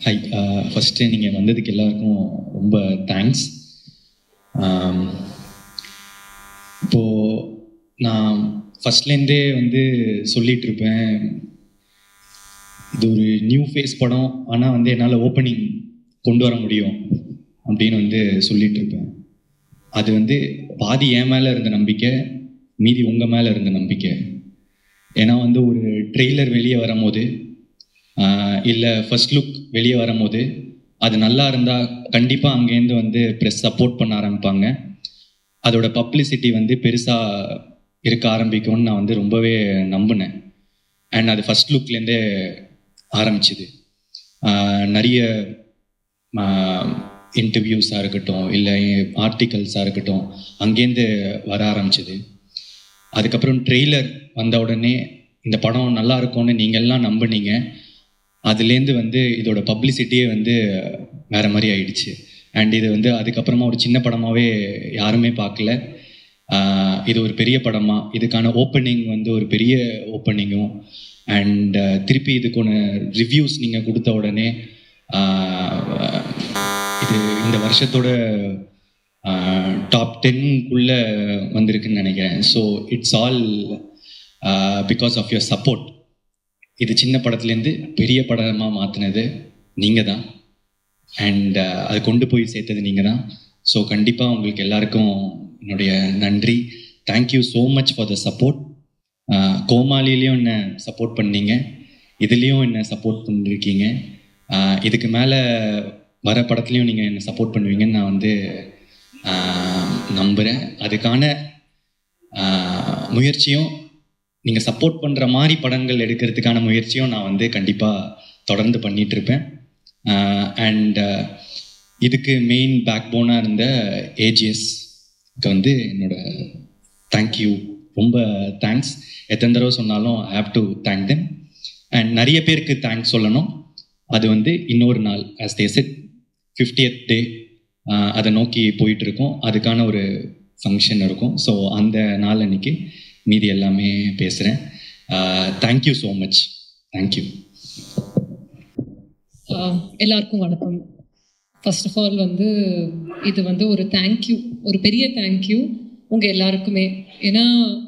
high first நீங்கள் வந்ததுக்கு எல்லாருக்கும் ரொம்ப தேங்க்ஸ் இப்போது நான் ஃபஸ்ட்லேருந்தே வந்து சொல்லிட்டு இருப்பேன் இது ஒரு நியூ ஃபேஸ் படம் ஆனால் வந்து என்னால் ஓப்பனிங் கொண்டு வர முடியும் அப்படின்னு வந்து சொல்லிட்டு இருப்பேன் அது வந்து பாதி என் மேலே இருந்த நம்பிக்கை மீதி உங்கள் மேலே இருந்த நம்பிக்கை ஏன்னா வந்து ஒரு ட்ரெய்லர் வெளியே வரும்போது இல்லை ஃபர்ஸ்ட் லுக் வெளியே வரும்போது அது நல்லா இருந்தால் கண்டிப்பாக அங்கேருந்து வந்து ப்ரெஸ் சப்போர்ட் பண்ண ஆரம்பிப்பாங்க அதோட பப்ளிசிட்டி வந்து பெருசாக இருக்க ஆரம்பிக்கும்னு நான் வந்து ரொம்பவே நம்பினேன் அண்ட் அது ஃபஸ்ட் லுக்லேருந்தே ஆரம்பிச்சுது நிறைய இன்டர்வியூஸாக இருக்கட்டும் இல்லை ஆர்டிகல்ஸாக இருக்கட்டும் அங்கேருந்து வர ஆரம்பிச்சுது அதுக்கப்புறம் ட்ரெய்லர் வந்த உடனே இந்த படம் நல்லா இருக்கும்னு நீங்கள்லாம் நம்புனீங்க அதுலேருந்து வந்து இதோட பப்ளிசிட்டியே வந்து வேற மாதிரி ஆயிடுச்சு அண்ட் இது வந்து அதுக்கப்புறமா ஒரு சின்ன படமாகவே யாருமே பார்க்கல இது ஒரு பெரிய படமா இதுக்கான ஓப்பனிங் வந்து ஒரு பெரிய ஓப்பனிங்கும் அண்ட் திருப்பி இதுக்கான ரிவ்யூஸ் நீங்கள் கொடுத்த உடனே இது இந்த வருஷத்தோட டாப் டென்குள்ளே வந்திருக்குன்னு நினைக்கிறேன் so it's all because of your support இது சின்ன படத்துலேருந்து பெரிய படமாக மாற்றினது நீங்கள் தான் அண்ட் அது கொண்டு போய் சேர்த்தது நீங்கள் தான் ஸோ கண்டிப்பாக உங்களுக்கு எல்லாருக்கும் என்னுடைய நன்றி thank you so much for the support கோமாளிலையும் என்னை சப்போர்ட் பண்ணீங்க இதுலேயும் என்னை சப்போர்ட் பண்ணிருக்கீங்க இதுக்கு மேலே வர படத்துலையும் நீங்கள் என்னை சப்போர்ட் பண்ணுவீங்கன்னு நான் வந்து நம்புகிறேன் அதுக்கான முயற்சியும் நீங்கள் சப்போர்ட் பண்ணுற மாதிரி படங்கள் எடுக்கிறதுக்கான முயற்சியும் நான் வந்து கண்டிப்பாக தொடர்ந்து பண்ணிகிட்டு இருப்பேன் அண்ட் இதுக்கு மெயின் பேக் போனாக இருந்த ஏஜிஎஸ்க்கு வந்து என்னோட தேங்க்யூ ரொம்ப தேங்க்ஸ் எத்தனை தடவை சொன்னாலும் I have to thank them and நிறைய பேருக்கு தேங்க்ஸ் சொல்லணும் அது வந்து இன்னொரு நாள் as they said fiftieth day அதை நோக்கி போயிட்டு இருக்கோம் அதுக்கான ஒரு ஃபங்க்ஷன் இருக்கும் ஸோ அந்த நாள் அன்னைக்கு மீதி எல்லாமே பேசுகிறேன் தேங்க்யூ ஸோ மச் தேங்க்யூ எல்லாருக்கும் வணக்கம் ஃபர்ஸ்ட் ஆஃப் ஆல் வந்து இது வந்து ஒரு தேங்க்யூ ஒரு பெரிய தேங்க்யூ உங்கள் எல்லாருக்குமே ஏன்னா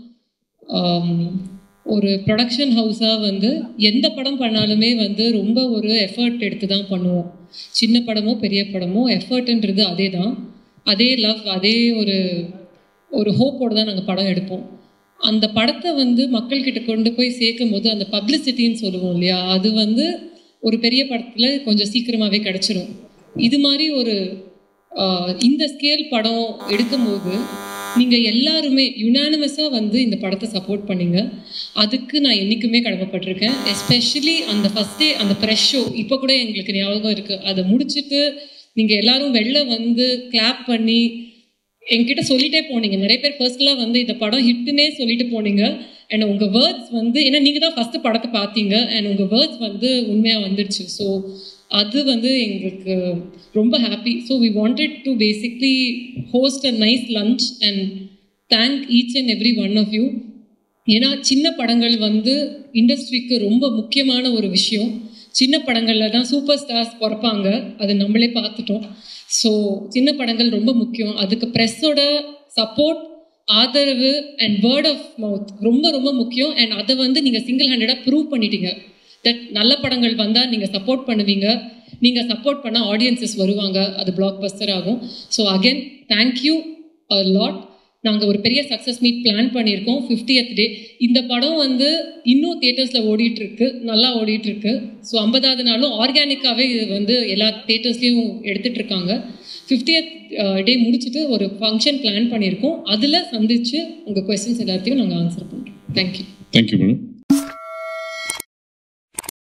ஒரு ப்ரொடக்ஷன் ஹவுஸாக வந்து எந்த படம் பண்ணாலுமே வந்து ரொம்ப ஒரு எஃபர்ட் எடுத்து தான் பண்ணுவோம் சின்ன படமோ பெரிய படமோ எஃபர்ட்ன்றது அதே தான் அதே லவ் அதே ஒரு ஒரு ஹோப்போடு தான் நாங்கள் படம் எடுப்போம் அந்த படத்தை வந்து மக்கள்கிட்ட கொண்டு போய் சேர்க்கும் போது அந்த பப்ளிசிட்டின்னு சொல்லுவோம் இல்லையா அது வந்து ஒரு பெரிய படத்தில் கொஞ்சம் சீக்கிரமாகவே கிடச்சிரும் இது மாதிரி ஒரு இந்த ஸ்கேல் படம் எடுக்கும்போது நீங்கள் எல்லாருமே யுனானிமஸாக வந்து இந்த படத்தை சப்போர்ட் பண்ணீங்க அதுக்கு நான் என்றைக்குமே கடமைப்பட்டிருக்கேன் எஸ்பெஷலி அந்த ஃபஸ்ட் டே அந்த ப்ரெஷ் ஷோ இப்போ கூட எங்களுக்கு ஞாபகம் இருக்குது அதை முடிச்சுட்டு நீங்கள் எல்லாரும் வெளில வந்து கிளாப் பண்ணி என்கிட்ட சொல்லிட்டே போனீங்க நிறைய பேர் ஃபர்ஸ்ட்லாம் வந்து இந்த படம் ஹிட்டுனே சொல்லிட்டு போனீங்க அண்ட் உங்கள் வேர்ட்ஸ் வந்து ஏன்னா நீங்கள் தான் ஃபஸ்ட்டு படத்தை பார்த்தீங்க அண்ட் உங்கள் வேர்ட்ஸ் வந்து உண்மையாக வந்துடுச்சு ஸோ அது வந்து எங்களுக்கு ரொம்ப happy so we wanted to basically host a nice lunch and thank each and every one of you ஏன்னா சின்ன படங்கள் வந்து இண்டஸ்ட்ரிக்கு ரொம்ப முக்கியமான ஒரு விஷயம் சின்ன படங்களில் தான் சூப்பர் ஸ்டார்ஸ் பிறப்பாங்க அது நம்மளே பார்த்துட்டோம் ஸோ சின்ன படங்கள் ரொம்ப முக்கியம் அதுக்கு ப்ரெஸ்ஸோட சப்போர்ட் ஆதரவு அண்ட் வேர்ட் ஆஃப் மவுத் ரொம்ப ரொம்ப முக்கியம் அண்ட் அதை வந்து நீங்கள் சிங்கிள் ஹேண்டடாக ப்ரூவ் பண்ணிட்டீங்க தட் நல்ல படங்கள் வந்தால் நீங்கள் சப்போர்ட் பண்ணுவீங்க நீங்கள் சப்போர்ட் பண்ணால் ஆடியன்சஸ் வருவாங்க அது பிளாக் பஸ்டர் ஆகும் so again thank you a lot நாங்கள் ஒரு பெரிய சக்ஸஸ் மீட் பிளான் பண்ணியிருக்கோம் ஃபிஃப்டியத் டே இந்த படம் வந்து இன்னும் தேட்டர்ஸில் ஓடிட்டுருக்கு நல்லா ஓடிட்டுருக்கு ஸோ ஐம்பதாவது நாளும் ஆர்கானிக்காகவே இது வந்து எல்லா தேட்டர்ஸ்லேயும் எடுத்துகிட்டு இருக்காங்க ஃபிஃப்டியத் டே முடிச்சுட்டு ஒரு ஃபங்க்ஷன் பிளான் பண்ணியிருக்கோம் அதில் சந்தித்து உங்கள் கொஸ்டின்ஸ் எல்லாத்தையும் நாங்கள் ஆன்சர் பண்ணுறோம் தேங்க்யூ தேங்க்யூ மேடம்